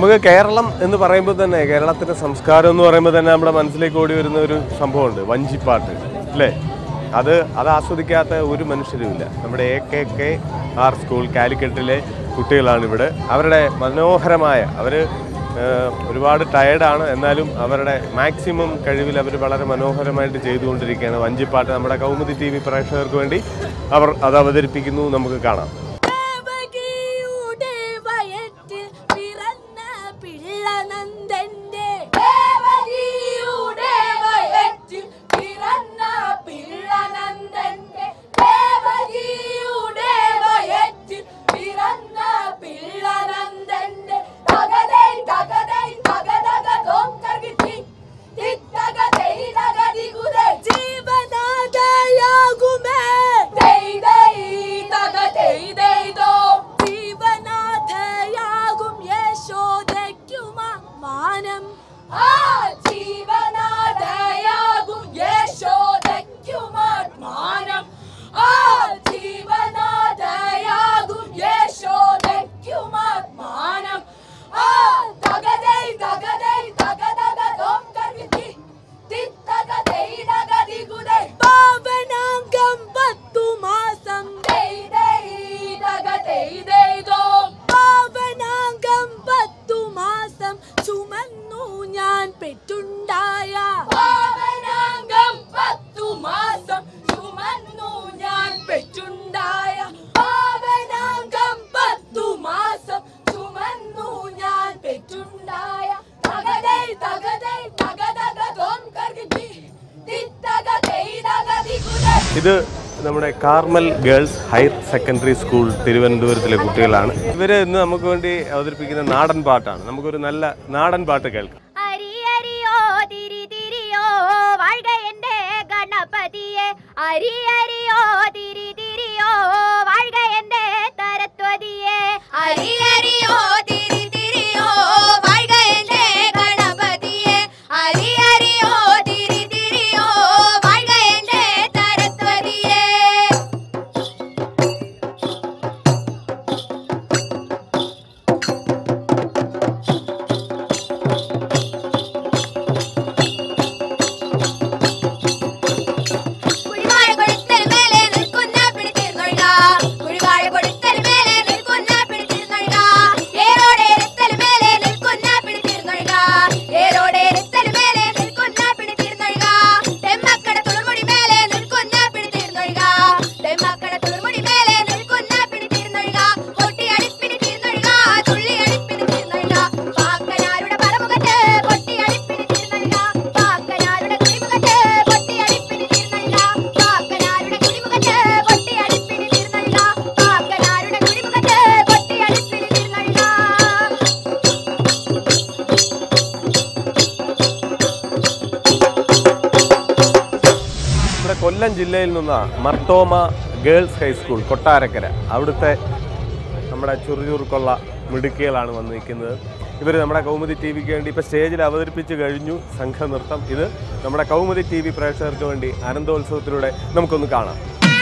നമുക്ക് കേരളം എന്ന് പറയുമ്പോൾ തന്നെ കേരളത്തിന്റെ സംസ്കാരം എന്ന് പറയുമ്പോൾ തന്നെ നമ്മുടെ മനസ്സിലേക്ക് ഓടി വരുന്ന ഒരു സംഭവമുണ്ട് വഞ്ചിപ്പാട്ട് അല്ലേ അത് അത് ആസ്വദിക്കാത്ത ഒരു മനുഷ്യരുമില്ല നമ്മുടെ A K K R school കാലിക്കറ്റിലെ കുട്ടികളാണ് ഇവിടെ അവരുടെ മനോഹരമായ അവർ ഒരുപാട് ടയർഡാണ് എന്നാലും അവരുടെ മാക്സിമം കഴിവിൽ അവർ വളരെ മനോഹരമായിട്ട് ചെയ്തുകൊണ്ടിരിക്കുകയാണ് വഞ്ചിപ്പാട്ട് നമ്മുടെ കൗമുദി ടി വി പ്രേക്ഷകർക്ക് വേണ്ടി അവർ അത് അവതരിപ്പിക്കുന്നു നമുക്ക് കാണാം ദേവകിയുടെ വയറ്റിൽ പിറന്ന പിള്ള നന്ദന്റെ ദേവകിയുടെ വയറ്റിൽ പിറന്ന പിള്ള നന്ദന്റെ ദേവകിയുടെ വയറ്റിൽ പിറന്ന പിള്ള നന്ദന്റെ തകതൈ തകതൈ തകതക തോം കർഗിത്തി തിത്തകതൈ തകതികുതൈ ജീവനാഥയാകുമേ ദൈ ദൈ തകതൈ ദൈ ദോ ജീവനാഥയാകും യശോദയ്ക്കുമാ മാനം ആ ജീവനാഥയാകും യശോദയ്ക്കുമാ മാനം ആ ജീവനാഥയാകും യശോദയ്ക്കുമാ മാനം ആ തകതൈ തകതൈ തകതക തോം കർവിത്തി തിത്തകതൈ തകതികുതൈ പാവനാംഗം പത്തു മാസം ദൈ ദൈ തകതൈ ദൈ ദോ പാവനാംഗം പത്തു മാസം ചുമന്നു ഞാൻ പെറ്റുണ്ടായ പാവനാംഗം പത്തു മാസം ചുമന്നു ഞാൻ പെറ്റുണ്ടായ പാവനാംഗം പത്തു മാസം ചുമന്നു ഞാൻ പെറ്റുണ്ടായ തകതൈ തകതൈ തകതക തോം കർഗി തിത്തകതൈ തകതികുതൈ ഇത് നമ്മുടെ Carmel girls higher secondary school തിരുവനന്തപുരത്തിലെ കുട്ടികളാണ് ഇവര് ഇന്ന് നമുക്ക് വേണ്ടി അവതരിപ്പിക്കുന്ന നാടൻ പാട്ടാണ് നമുക്കൊരു നല്ല നാടൻ പാട്ട് കേൾക്കാം അരി അരിയോ തിരി തിരിയോ വാഴ്ക എന്റെ ഗണപതിയെ അരി അരിയോ തിരി തിരിയോ വാഴ്ക എന്റെ തരത്വതിയെ അരി അരിയോ തിരി തിരിയോ വാഴ്ക എന്റെ ഗണപതിയെ അരി അരിയോ തിരി തിരിയോ വാഴ്ക എന്റെ തരത്വതിയെ കുഴിവാഴ കൊടുത്തൽ മേലെ നിൽക്കുന്ന പിടിച്ചിരുന്നൊഴുക കുഴിവാഴ കൊടുത്തൽ മേലെ നിൽക്കുന്ന പിടിച്ചിരുന്നൊഴുക ഏറോടെ രത്തൽ മേലെ നിൽക്കുന്ന പിടിച്ചിരുന്നൊഴുക ഏറോടെ രത്തൽ മേലെ നിൽക്കുന്ന പിടിച്ചിരുന്നൊഴുക തെമ്മക്കട തുളുമുടി മേലെ നിൽക്കുന്ന പിടിച്ചിരുന്നൊഴുക തെമ്മക്കട തുളുമുടി മേലെ നിൽക്കുന്ന പിടിച്ചിരുന്നൊഴുക കൊട്ടി അടിപ്പിന് തീർന്നൊഴുക തുള്ളി അടിപ്പിന് തീർന്നൊഴുക പാക്കനാരുടെ പറമുഖത്ത് കൊട്ടി അടിപ്പിന് തീർന്നൊഴുക പാക്കനാരുടെ കുടിമുഖത്ത് കൊട്ടി അടിപ്പിന് തീർന്നൊഴുക പാക്കനാരുടെ കുടിമുഖത്ത് കൊട്ടി അടിപ്പിന് തീർന്നൊഴുക പാക്കനാരുടെ കുടിമുഖത്ത് കൊട്ടി അടിപ്പിന് തീർന്നൊഴുക നമ്മുടെ കൊല്ലം ജില്ലയിൽ നിന്ന മർത്തോമ ഗേൾസ് ഹൈസ്കൂൾ കൊട്ടാരക്കര അവിടുത്തെ നമ്മുടെ ചുറുചുറുക്കുള്ള മിടുക്കികളാണ് വന്ന് നിൽക്കുന്നത് ഇവർ നമ്മുടെ കൗമുദി ടി വിക്ക് വേണ്ടി ഇപ്പോൾ സ്റ്റേജിൽ അവതരിപ്പിച്ച് കഴിഞ്ഞു സംഘനൃത്തം ഇത് നമ്മുടെ കൗമുദി ടി വി പ്രേക്ഷകർക്ക് വേണ്ടി ആനന്ദോത്സവത്തിലൂടെ നമുക്കൊന്ന് കാണാം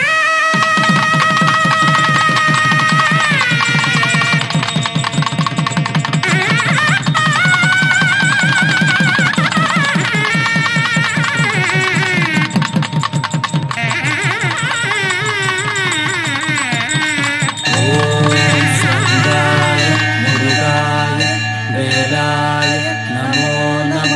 ശിവായ മുരുകായ വേലായ നമോ നമ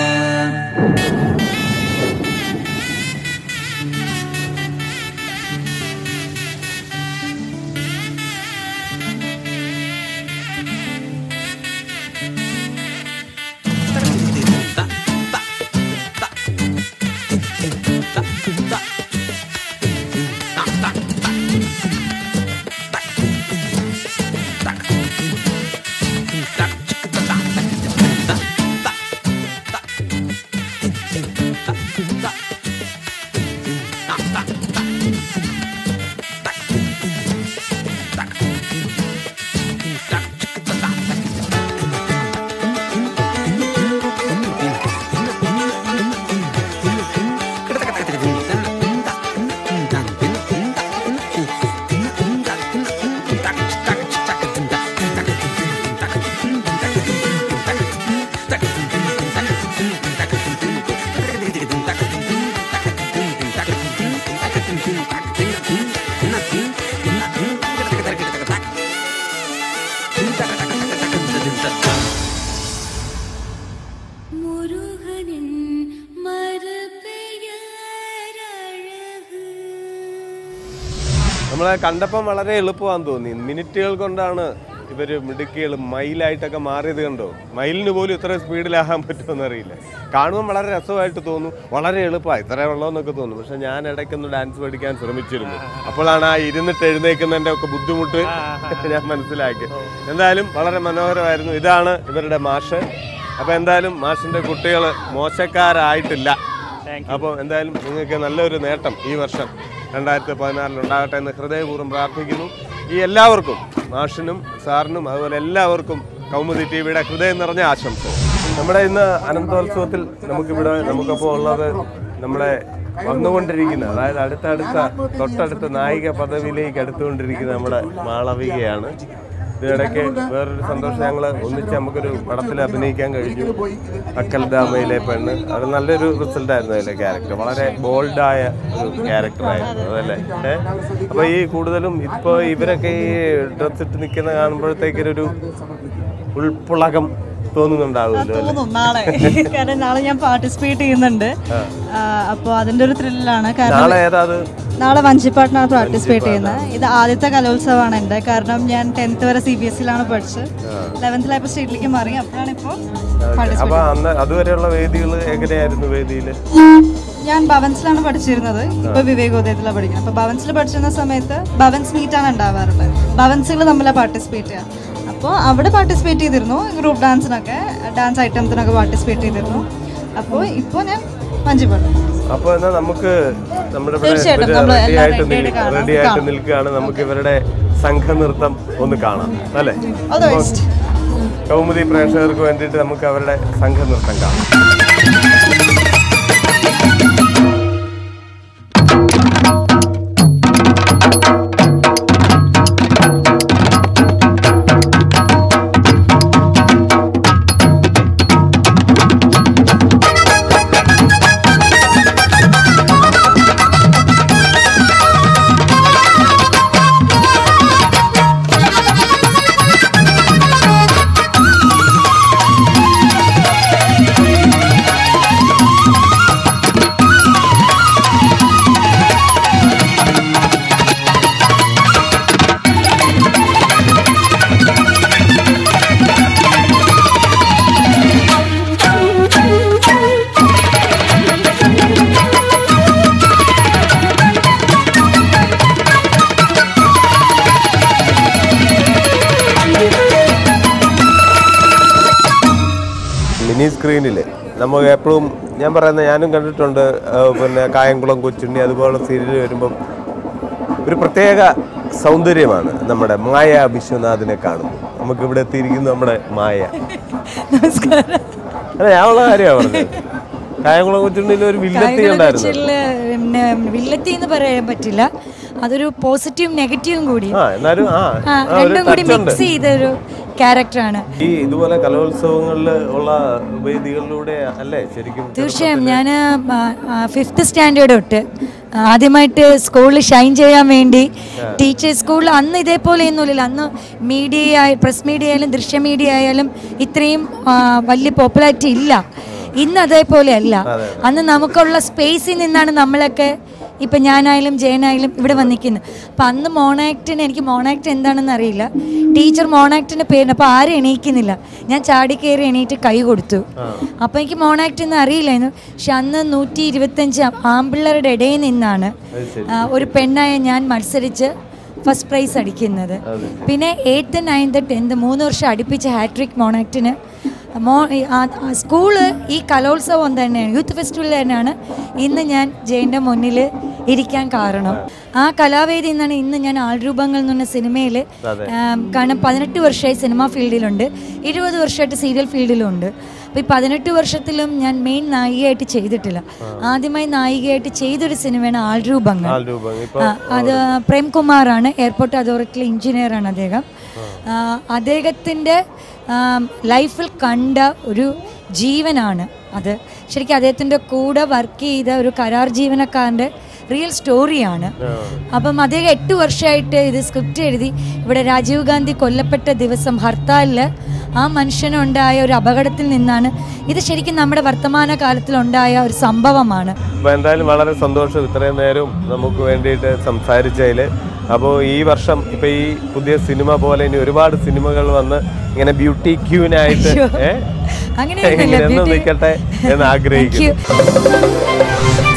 നമ്മളെ കണ്ടപ്പം വളരെ എളുപ്പമാണെന്ന് തോന്നി മിനിറ്റുകൾ കൊണ്ടാണ് ഇവര് മിടുക്കികൾ മൈലായിട്ടൊക്കെ മാറിയത് കണ്ടോ മൈലിന് പോലും ഇത്ര സ്പീഡിലാകാൻ പറ്റുമെന്ന് അറിയില്ല കാണുമ്പോൾ വളരെ രസമായിട്ട് തോന്നും വളരെ എളുപ്പമായി ഇത്ര ഉള്ളതെന്നൊക്കെ തോന്നും പക്ഷെ ഞാൻ ഇടയ്ക്കൊന്ന് ഡാൻസ് പഠിക്കാൻ ശ്രമിച്ചിരുന്നു അപ്പോഴാണ് ആ ഇരുന്നിട്ട് എഴുന്നേക്കുന്നതിൻ്റെ ഒക്കെ ബുദ്ധിമുട്ട് ഞാൻ മനസ്സിലാക്കി എന്തായാലും വളരെ മനോഹരമായിരുന്നു ഇതാണ് ഇവരുടെ മാഷ് അപ്പോൾ എന്തായാലും മാഷിൻ്റെ കുട്ടികൾ മോശക്കാരായിട്ടില്ല അപ്പോൾ എന്തായാലും നിങ്ങൾക്ക് നല്ലൊരു നേട്ടം ഈ വർഷം രണ്ടായിരത്തി പതിനാറിൽ ഉണ്ടാകട്ടെ എന്ന് ഹൃദയപൂർവ്വം പ്രാർത്ഥിക്കുന്നു ഈ എല്ലാവർക്കും മാഷിനും സാറിനും അതുപോലെ എല്ലാവർക്കും കൗമുദി ടി വിയുടെ ഹൃദയം നിറഞ്ഞ ആശംസ നമ്മുടെ ഇന്ന് അനന്തോത്സവത്തിൽ നമുക്കിവിടെ നമുക്കൊപ്പം ഉള്ളത് നമ്മുടെ വന്നുകൊണ്ടിരിക്കുന്ന അതായത് അടുത്തടുത്ത തൊട്ടടുത്ത നായിക പദവിയിലേക്ക് അടുത്തുകൊണ്ടിരിക്കുന്ന നമ്മുടെ മാളവികയാണ് ഇതിനിടയ്ക്ക് വേറൊരു സന്തോഷം ഞങ്ങൾ ഒന്നിച്ച് നമുക്കൊരു പടത്തിൽ അഭിനയിക്കാൻ കഴിഞ്ഞു അക്കൽദാമയിലെ പെണ്ണ് അത് നല്ലൊരു റിസൾട്ട് ആയിരുന്നു അതിലെ ക്യാരക്ടർ വളരെ ബോൾഡായ ഒരു ക്യാരക്ടറായിരുന്നു അതല്ലേ ഏ? അപ്പൊ ഈ കൂടുതലും ഇപ്പൊ ഇവരൊക്കെ ഈ ഡ്രസ് ഇട്ട് നിൽക്കുന്ന കാണുമ്പോഴത്തേക്കൊരു ഉൾപ്പുളകം തോന്നുന്നുണ്ടാവുമല്ലോ അല്ലേ തോന്നും നാളെ കാരണം നാളെ ഞാൻ പാർട്ടിസിപ്പേറ്റ് ചെയ്യുന്നുണ്ട് അപ്പോൾ അതിന്റെ ഒരു ത്രില്ലാണ് കാരണം നാളെ ഏതാ അത് നാളെ വഞ്ചിപ്പാട്ടിനാണ് പാർട്ടിസിപ്പേറ്റ് ചെയ്യുന്നത് ഇത് ആദ്യത്തെ കലോത്സവമാണ് എൻ്റെ കാരണം ഞാൻ ടെൻത്ത് വരെ സി ബി എസ് സിയിലാണ് പഠിച്ചത് ലെവൻത്തിലായപ്പോൾ സ്റ്റേറ്റിലേക്ക് മാറി അപ്പോഴാണ് ഇപ്പോൾ അപ്പൊ അന്ന് അതുവരെയുള്ള വേദികൾ എങ്ങനെയായിരുന്നു വേദിയിൽ ഞാൻ ഭവൻസിലാണ് പഠിച്ചിരുന്നത് ഇപ്പൊ വിവേകോദയത്തിലാണ് പഠിക്കുന്നത് അപ്പൊ ഭവൻസിൽ പഠിച്ചിരുന്ന സമയത്ത് ഭവൻസ് മീറ്റ് ആണ് ഉണ്ടാവാറുള്ളത് ഭവൻസുകൾ തമ്മിലാണ് പാർട്ടിസിപ്പേറ്റ് ചെയ്യുക അപ്പോൾ അവിടെ പാർട്ടിസിപ്പേറ്റ് ചെയ്തിരുന്നു ഗ്രൂപ്പ് ഡാൻസിനൊക്കെ ഡാൻസ് ഐറ്റംസിനൊക്കെ പാർട്ടിസിപ്പേറ്റ് ചെയ്തിരുന്നു അപ്പോൾ ഇപ്പോൾ ഞാൻ വഞ്ചിപ്പാട്ട് അപ്പൊ എന്നാ നമുക്ക് നമ്മുടെ തീർച്ചയായിട്ടും, നമ്മള് റെഡി എല്ലാം ആയിട്ട് ready ആയിട്ട് കാണാം. റെഡി ആയിട്ട് കാണാം. നിൽക്കുകയാണ് നമുക്ക് ഇവരുടെ സംഘനൃത്തം ഒന്ന് കാണാം അല്ലേ All the best. കൗമുദി പ്രേക്ഷകർക്ക് വേണ്ടിയിട്ട് നമുക്ക് അവരുടെ സംഘനൃത്തം കാണാം മിനി സ്ക്രീനിൽ നമുക്ക് എപ്പോഴും ഞാൻ പറയുന്നത് ഞാനും കണ്ടിട്ടുണ്ട് ആ, പിന്നെ കായംകുളം കൊച്ചുണ്ണി അതുപോലെ സീരിയൽ വരുമ്പം ഒരു പ്രത്യേക സൗന്ദര്യമാണ് നമ്മുടെ മായ വിശ്വനാഥിനെ കാണുമ്പോൾ നമുക്ക് ഇവിടെ എത്തിയിരിക്കുന്നു നമ്മുടെ മായ നമസ്കാരം അല്ല ഞാൻ ഉള്ള കാര്യമാണ് പറഞ്ഞത് കായംകുളം കൊച്ചുണ്ണിയിൽ ഒരു വില്ലത്തി ഉണ്ടായിരുന്നു കൊച്ചില് പിന്നെ വില്ലത്തി എന്ന് പറയാൻ പറ്റില്ല അതൊരു പോസിറ്റീവും നെഗറ്റീവും കൂടി ആ എന്നാലും ആ ആ, ആ, ഒരു രണ്ടും കൂടി touch ഉണ്ട് മിക്സ് ചെയ്ത ഒരു ക്യാരക്ടറാണ് ഈ ഇതുപോലെ കലോത്സവങ്ങളിൽ ഉള്ള വേദികളിലൂടെ അല്ലേ ശരിക്കും തീർച്ചയായും ഞാൻ ഫിഫ്ത്ത് സ്റ്റാൻഡേർഡ് തൊട്ട് ആദ്യമായിട്ട് സ്കൂളിൽ ഷൈൻ ചെയ്യാൻ വേണ്ടി ടീച്ചേഴ്സ് സ്കൂളിൽ അന്ന് ഇതേപോലെ ഒന്നുമില്ല അന്ന് മീഡിയ പ്രസ് മീഡിയ ആയാലും ദൃശ്യ മീഡിയ ആയാലും ഇത്രയും ആ, വലിയ പോപ്പുലാരിറ്റി ഇല്ല ഇന്ന് അതേപോലെ അല്ല അന്ന് നമുക്കുള്ള സ്പേസിൽ നിന്നാണ് നമ്മളൊക്കെ ഇപ്പം ഞാനായാലും ജയനായാലും ഇവിടെ വന്നിരിക്കുന്നത് അപ്പം അന്ന് മോണാക്ടിന് എനിക്ക് മോണാക്ട് എന്താണെന്ന് അറിയില്ല ടീച്ചർ മോണാക്ടിൻ്റെ പേരിന് അപ്പോൾ ആരും എണീക്കുന്നില്ല ഞാൻ ചാടി കയറി എണീറ്റ് കൈ കൊടുത്തു അപ്പോൾ എനിക്ക് മോണാക്ട് എന്ന് അറിയില്ലായിരുന്നു പക്ഷെ അന്ന് നൂറ്റി ഇരുപത്തഞ്ച് ആമ്പിള്ളേരുടെ ഇടയിൽ നിന്നാണ് ആ, ഒരു പെണ്ണായ ഞാൻ മത്സരിച്ച് ഫസ്റ്റ് പ്രൈസ് അടിക്കുന്നത് പിന്നെ എയ്ത്ത് നയൻത്ത് ടെൻത്ത് മൂന്ന് വർഷം അടുപ്പിച്ച് ഹാട്രിക് മോണാക്ടിന് മോ ഈ ആ- ആ സ്കൂള് ഈ കലോത്സവം തന്നെയാണ് യൂത്ത് ഫെസ്റ്റിവൽ തന്നെയാണ് ഇന്ന് ഞാൻ ജയൻ്റെ മുന്നിൽ ഇരിക്കാൻ കാരണം ആ കലാവേദി നിന്നാണ് ഇന്ന് ഞാൻ ആൾരൂപങ്ങൾ എന്ന് പറഞ്ഞ സിനിമയിൽ കാരണം പതിനെട്ട് വർഷമായി സിനിമാ ഫീൽഡിലുണ്ട് ഇരുപത് വർഷമായിട്ട് സീരിയൽ ഫീൽഡിലുണ്ട് അപ്പോൾ ഈ പതിനെട്ട് വർഷത്തിലും ഞാൻ മെയിൻ നായികയായിട്ട് ചെയ്തിട്ടില്ല ആദ്യമായി നായികയായിട്ട് ചെയ്തൊരു സിനിമയാണ് ആൾരൂപങ്ങൾ നാല് രൂപ ഇപ്പൊ ആ, അത് പ്രേംകുമാറാണ് എയർപോർട്ട് അതോറിറ്റിയിലെ എഞ്ചിനീയറാണ് അദ്ദേഹം ആ, അദ്ദേഹത്തിൻ്റെ ലൈഫിൽ കണ്ട ഒരു ജീവനാണ് അത് ശരിക്കും അദ്ദേഹത്തിൻ്റെ കൂടെ വർക്ക് ചെയ്ത ഒരു കരാർ ജീവനക്കാരൻ്റെ റിയൽ സ്റ്റോറിയാണ് അപ്പം അദ്ദേഹം എട്ട് വർഷമായിട്ട് ഇത് സ്ക്രിപ്റ്റ് എഴുതി ഇവിടെ രാജീവ് ഗാന്ധി കൊല്ലപ്പെട്ട ദിവസം ഹർത്താലിൽ ആ മനുഷ്യനുണ്ടായ ഒരു അപകടത്തിൽ നിന്നാണ് ഇത് ശരിക്കും നമ്മുടെ വർത്തമാന കാലത്തിലുണ്ടായ ഒരു സംഭവമാണ് അപ്പൊ എന്തായാലും വളരെ സന്തോഷം ഇത്രയും നേരം നമുക്ക് വേണ്ടിയിട്ട് സംസാരിച്ചതിൽ അപ്പോൾ ഈ വർഷം ഇപ്പൊ ഈ പുതിയ സിനിമ പോലെ ഇനി ഒരുപാട് സിനിമകൾ വന്ന് ഇങ്ങനെ ബ്യൂട്ടി ക്യൂനായിട്ട് അയ്യോ. ഏഹ് അങ്ങനെയൊന്നുമില്ല ഇങ്ങനെ beauty- നിൽക്കട്ടെ എന്ന് Thank ആഗ്രഹിക്കുന്നു you.